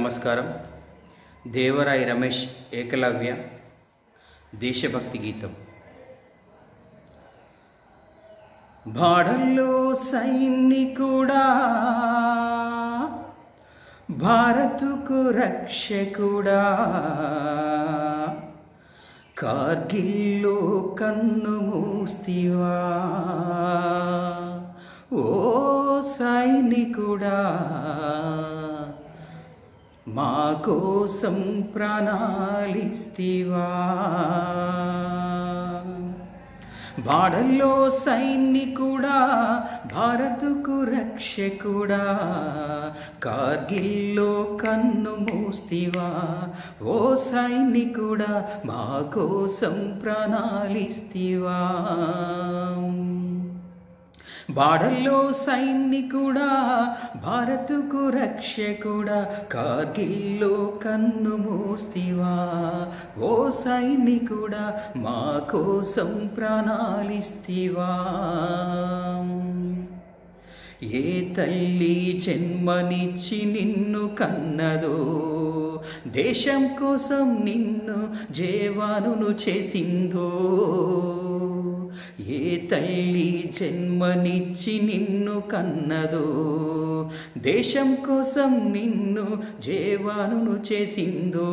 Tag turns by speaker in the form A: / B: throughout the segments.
A: నమస్కారం దేవరాయి రమేష్ ఏకలవ్య దేశభక్తి గీతం భాడల్లో సైనికుడా భారతుకు రక్షకుడా కార్గిల్లో కన్ను మూస్తివా ఓ సైనికుడా మా కోసం ప్రణాళిస్తివా బాడల్లో సైనికుడా భారతుకు రక్షకుడా కార్గిల్లో కన్ను మూస్తివా ఓ సైనికుడా మా కోసం ప్రణాళిస్తివా బాడల్లో సైనికుడా భారతుకు రక్షకుడా కార్గిల్లో కన్ను మూస్తివా ఓ సైనికుడా మా కోసం ప్రణాళిస్తివా ఏ తల్లి జన్మనిచ్చి నిన్ను కన్నదో దేశం కోసం నిన్ను జేవానును చేసిందో ఏ తల్లి జన్మనిచ్చి నిన్ను కన్నదో దేశం కోసం నిన్ను జేవానును చేసిందో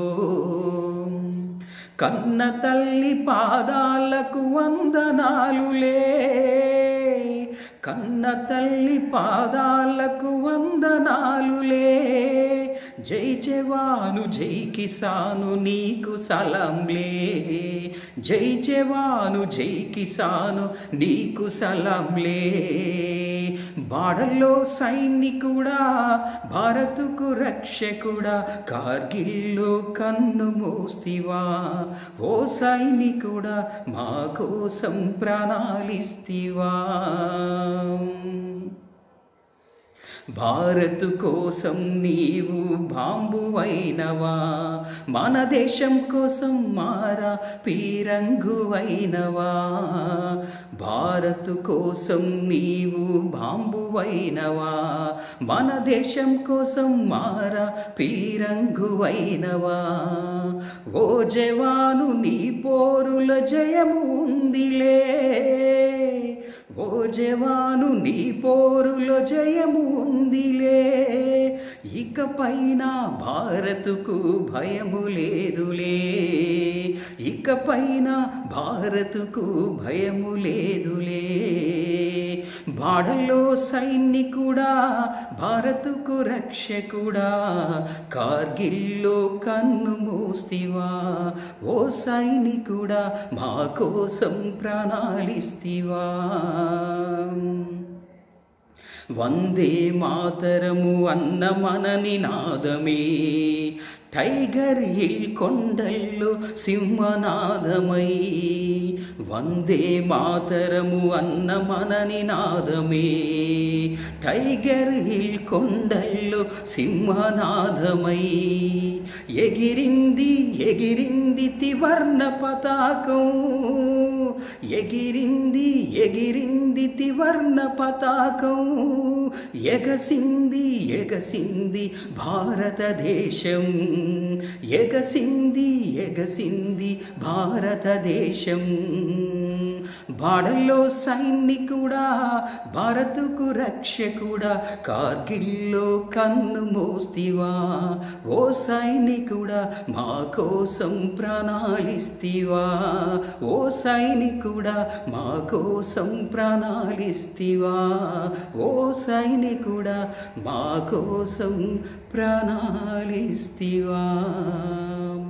A: కన్న తల్లి పాదాలకు వందనాలులే కన్న తల్లి పాదాలకు వందనాలులే జై జవాను జై కిసాను నీకు సలాంలే జై జవాను జై కిసాను నీకు సలాంలే బాడల్లో సైనికుడా భారతుకు రక్షకుడా కార్గిల్లో కన్ను మోస్తివా ఓ సైనికుడా మా కోసం ప్రాణాలిస్తివా భారత్ కోసం నీవు బాంబువైనవా మన దేశం కోసం మారా పీరంగువైనవా భారత్ కోసం నీవు బాంబువైనవా మన దేశం కోసం మారా పీరంగువైనవా ఓ జవాను నీ పోరుల జయము ఉందిలే ఓ జవాను నీ పోరులో జయము ఉందిలే ఇకపైన భారతుకు భయము లేదులే ఇకపైన భారతుకు భయము లేదులే బాడల్లో సైనికుడా భారతుకు రక్షకుడా కార్గిల్లో కన్ను మూస్తివా ఓ సైనికుడా మా కోసం ప్రణాళిస్తివా వందే మాతరము అన్న మన నినాదమే టైగర్ హిల్ కొండల్లో సింహనాదమై వందే మాతరము అన్న మన నినాదమే టైగర్ హిల్ కొండల్లో సింహనాదమై ఎగిరింది ఎగిరింది తివర్ణ పతాకం ఎగిరింది ఎగిరింది తివర్ణ పతాకం ఎగసింది ఎగసింది భారతదేశం ఎగసింది ఎగసింది భారతదేశం బాడల్లో సైనికుడా భారతుకు రక్షకుడా కార్గిల్లో కన్ను మోస్తివా ఓ సైనికుడా మా కోసం ప్రణాళిస్తివా ఓ సైనికుడా మా కోసం ప్రణాళిస్తివా ఓ సైనికుడా మా కోసం ప్రణాళిస్తివా